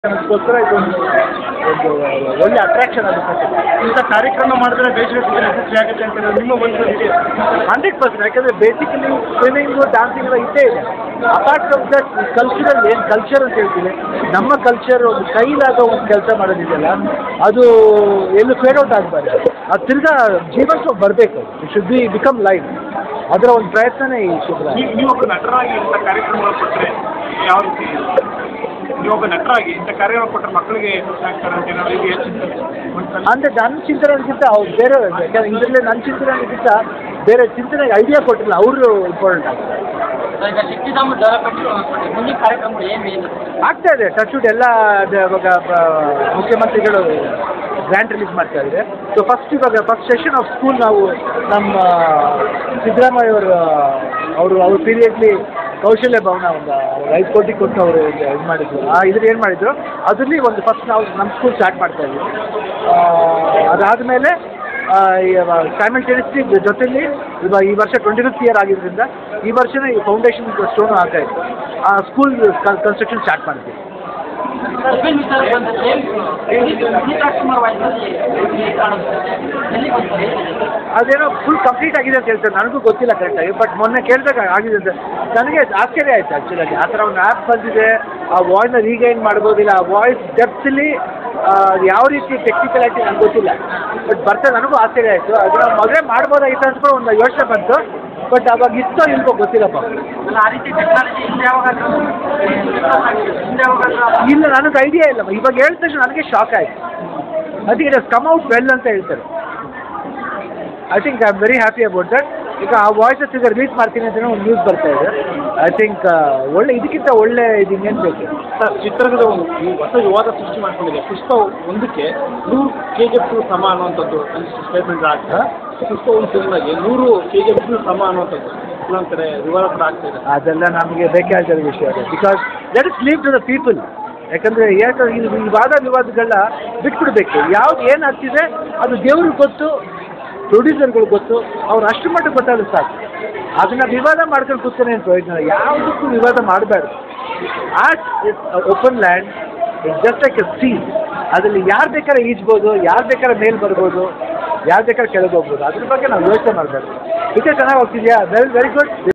ಅದಕ್ಕೋಸ್ಕರ ಇದೊಂದು ಒಂದು ಒಳ್ಳೆ ಅಟ್ರಾಕ್ಷನ್ ಆಗುತ್ತೆ ಇಂಥ ಕಾರ್ಯಕ್ರಮ ಮಾಡಿದ್ರೆ ದೇಶದ ಯಶಸ್ವಿ ಆಗುತ್ತೆ ಅಂತ ನಾನು ನಿಮ್ಮ ಒಂದು ಇದೆ ಹಂಡ್ರೆಡ್ ಪರ್ಸೆಂಟ್ ಯಾಕಂದರೆ ಬೇಸಿಕಲಿ ಸ್ವಿಮ್ಮಿಂಗು ಡಾನ್ಸಿಂಗ್ ಎಲ್ಲ ಇದ್ದೇ ಇದೆ ಅಪಾರ್ಟ್ ಫ್ರಮ್ ದಟ್ ಕಲ್ಚರಲ್ ಏನು ಕಲ್ಚರ್ ಅಂತ ಹೇಳ್ತೀವಿ ನಮ್ಮ ಕಲ್ಚರ್ ಒಂದು ಕೈಲಾಗ ಒಂದು ಕೆಲಸ ಮಾಡೋದಿದೆಯಲ್ಲ ಅದು ಎಲ್ಲೂ ಫೇಡ್ ಔಟ್ ಆಗಬಾರ್ದು ಅದು ತಿರ್ಗಾ ಜೀವನಕ್ಕೆ ಬರಬೇಕು it should be become life ಅದರ ಒಂದು ಪ್ರಯತ್ನನೇ ಈ ಶಿಬಿರ ನೀವು ನೀವೊಬ್ಬ ನಟರಾಗಿ ಇಂಥ ಕಾರ್ಯಕ್ರಮಗಳು ಕೊಟ್ಟರೆ ಯಾವ ರೀತಿ ನೀವೊಬ್ಬ ನಟರಾಗಿ ಇಂಥ ಕಾರ್ಯಕ್ರಮ ಕೊಟ್ಟರೆ ಮಕ್ಕಳಿಗೆ ಖುಷಿ ಆಗ್ತಾರೆ ಅಂತ ಏನಾದ್ರು ಇದು ಯೋಚಿಸಿದ್ರೆ ಮನ್ಸಲ್ಲಿ ಅಂದರೆ ನನ್ನ ಚಿಂತನೆಗಿಂತ ಅವ್ರು ಬೇರೆ ಯಾಕಂದ್ರೆ ಇದರಲ್ಲಿ ನನ್ನ ಚಿಂತನೆಗಿಂತ ಬೇರೆ ಚಿಂತನೆಗೆ ಐಡಿಯಾ ಕೊಟ್ಟಿಲ್ಲ ಅವರು ಇಂಪಾರ್ಟೆಂಟ್ ಆಗ್ತಾರೆ ಈಗ ಶಕ್ತಿಧಾಮ ಡೆವಲಪ್ಮೆಂಟ್ ಮುಂದಿನ ಕಾರ್ಯಕ್ರಮಗಳು ಏನು ಏನು ಆಗ್ತಾ ಇದೆ ಟಚ್ ವುಡ್ ಎಲ್ಲ ಅದು ಇವಾಗ ಬ- ಮುಖ್ಯಮಂತ್ರಿಗಳು ಗ್ರ್ಯಾಂಟ್ ರಿಲೀಸ್ ಮಾಡ್ತಾ ಇದ್ದಾರೆ ಸೊ ಫಸ್ಟ್ ಇವಾಗ ಫಸ್ಟ್ ಸೆಷನ್ ಆಫ್ ಸ್ಕೂಲ್ ನಾವು ನಮ್ಮ ಸಿದ್ದರಾಮಯ್ಯ ಅವರು ಅವರು ಅವ್ರ ಪೀರಿಯಡ್ಲಿ ಕೌಶಲ್ಯ ಭವನ ಒಂದು ಐದು ಕೋಟಿ ಕೊಟ್ಟು ಅವರು ಇದು ಮಾಡಿದ್ರು ಆ ಇದ್ರ ಏನು ಮಾಡಿದ್ರು ಅದರಲ್ಲಿ ಒಂದು ಫಸ್ಟ್ ನಾವು ನಮ್ಮ ಸ್ಕೂಲ್ ಸ್ಟಾರ್ಟ್ ಮಾಡ್ತಾ ಇದ್ವಿ ಅದಾದಮೇಲೆ ಸೈಮಲ್ಟೇನಿಯಸ್ಲಿ ಜೊತೆಲಿ ಇವಾಗ ಈ ವರ್ಷ ಟ್ವೆಂಟಿ ಫಿಫ್ತ್ ಇಯರ್ ಆಗಿದ್ದರಿಂದ ಈ ವರ್ಷನೇ ಈ ಫೌಂಡೇಶನ್ ಸ್ಟೋನು ಆಗ್ತಾ ಇತ್ತು ಆ ಸ್ಕೂಲ್ ಕನ್ಸ್ಟ್ರಕ್ಷನ್ ಸ್ಟಾರ್ಟ್ ಮಾಡ್ತೀವಿ ಮೊಬೈಲ್ ವಿಚಾರ ಬಂದರೆ ಪುನೀತ್ ರಾಜ್ಕುಮಾರ್ ವಾಯ್ಸಲ್ಲಿ ಕಾಣುತ್ತೆ ಎಲ್ಲಿ ಬಂದಿದೆ ಅದೇನೋ ಫುಲ್ ಕಂಪ್ಲೀಟ್ ಆಗಿದೆ ಅಂತ ಹೇಳ್ತಾರೆ ನನಗೂ ಗೊತ್ತಿಲ್ಲ ಕರೆಕ್ಟಾಗಿ ಬಟ್ ಮೊನ್ನೆ ಕೇಳಿದಾಗ ಆಗಿದೆ ಅಂತ ನನಗೆ ಆಶ್ಚರ್ಯ ಆಯಿತು ಆ್ಯಕ್ಚುಲಾಗಿ ಆ ಥರ ಒಂದು ಆ್ಯಪ್ ಬಂದಿದೆ ಆ ವಾಯ್ಸ್ನ ರೀಗೈನ್ ಮಾಡ್ಬೋದಿಲ್ಲ ಆ ವಾಯ್ಸ್ ಡೆಪ್ತಲ್ಲಿ ಯಾವ ರೀತಿ ಟೆಕ್ನಿಕಲಾಗಿ ನನಗೆ ಗೊತ್ತಿಲ್ಲ ಬಟ್ ಬರ್ತಾ ನನಗೂ ಆಶ್ಚರ್ಯ ಆಯಿತು ಅದನ್ನ ಮದುವೆ ಮಾಡ್ಬೋದಾಗಿತ್ತು ಅಂತ ಕೂಡ ಒಂದು ಯೋಚನೆ ಬಂತು ಬಟ್ ಅವಾಗ ಇತ್ತೋ ಇಲ್ವೋ ಗೊತ್ತಿಲ್ಲಪ್ಪ ಅಲ್ಲ ಆ ರೀತಿ ಟೆಕ್ನಾಲಜಿ ಹಿಂದೆ ಯಾವಾಗಾದ್ರೂ ಹಿಂದೆ ಯಾವಾಗಾದ್ರೂ ಇಲ್ಲ ನನಗೆ ಐಡಿಯಾ ಇಲ್ಲ ಇವಾಗ ಹೇಳಿದ ತಕ್ಷಣ ನನಗೆ ಶಾಕ್ ಆಯಿತು ಅದಕ್ಕೆ ಇಟ್ ಕಮ್ ಔಟ್ ವೆಲ್ ಅಂತ ಹೇಳ್ತಾರೆ I think I am very happy about that ಈಗ ಆ ವಾಯ್ಸಸ್ ಈಗ ರಿಲೀಸ್ ಮಾಡ್ತೀನಿ ಅಂತ ಒಂದು ನ್ಯೂಸ್ ಬರ್ತಾ ಇದೆ ಐ ಥಿಂಕ್ ಒಳ್ಳೆ ಇದಕ್ಕಿಂತ ಒಳ್ಳೆ ಇದು ಇನ್ನೇನು ಬೇಕು ಸರ್ ಚಿತ್ರರಂಗದ ಒಂದು ಈ ಹೊಸ ವಿವಾದ ಸೃಷ್ಟಿ ಮಾಡ್ಕೊಂಡಿದೆ ಪುಷ್ಪ ಒಂದಕ್ಕೆ ನೂರು ಕೆ ಜಿ ಎಫ್ ಸಮ ಅನ್ನುವಂಥದ್ದು ಸ್ಟೇಟ್ಮೆಂಟ್ ಆಗ್ತದೆ ಪುಷ್ಪ ಒಂದು ಸಿನಿಮಾಗೆ ನೂರು ಕೆ ಜಿ ಎಫ್ ಸಮ ಅನ್ನುವಂಥದ್ದು ಇನ್ನೊಂದು ಕಡೆ ವಿವಾದ ಕೂಡ ಆಗ್ತಾ ಇದೆ ಅದೆಲ್ಲ ನಮಗೆ ಬೇಕಾದ ವಿಷಯ ಅದು because let is leave to the people ಯಾಕಂದರೆ ಯಾಕಂದ್ರೆ ಈ ಈ ವಾದ ವಿವಾದಗಳನ್ನ ಬಿಟ್ಬಿಡ್ಬೇಕು ಯಾವ್ದು ಏನು ಆಗ್ತಿದೆ ಅದು ದೇವ್ರಿಗೆ ಗೊತ್ತು ಪ್ರೊಡ್ಯೂಸರ್ಗಳು ಗೊತ್ತು ಅವ್ರು ಅಷ್ಟು ಮಟ್ಟಿಗೆ ಗೊತ್ತಾದ್ರೆ ಸಾಕು ಅದನ್ನ ವಿವಾದ ಮಾಡ್ಕೊಂಡು ಕೂತ್ಕೊಂಡು ಏನು ಪ್ರಯೋಜನ ಇಲ್ಲ. ಯಾವುದಕ್ಕೂ ವಿವಾದ ಮಾಡಬಾರ್ದು art is open land it's just like a sea ಅದರಲ್ಲಿ ಯಾರು ಬೇಕಾದ್ರೆ ಈಜ್ಬೋದು ಯಾರು ಬೇಕಾದ್ರೆ ಮೇಲ್ ಬರ್ಬೋದು ಯಾರು ಬೇಕಾದ್ರೆ ಕೆಳಗೆ ಹೋಗ್ಬೋದು ಅದ್ರ ಬಗ್ಗೆ ನಾವು ಯೋಚನೆ ಮಾಡಬಾರ್ದು ಇದಕ್ಕೆ ಚೆನ್ನಾಗಿ ಹೋಗ್ತಿದ್ಯಾ ವೆರಿ ವೆರಿ ಗುಡ್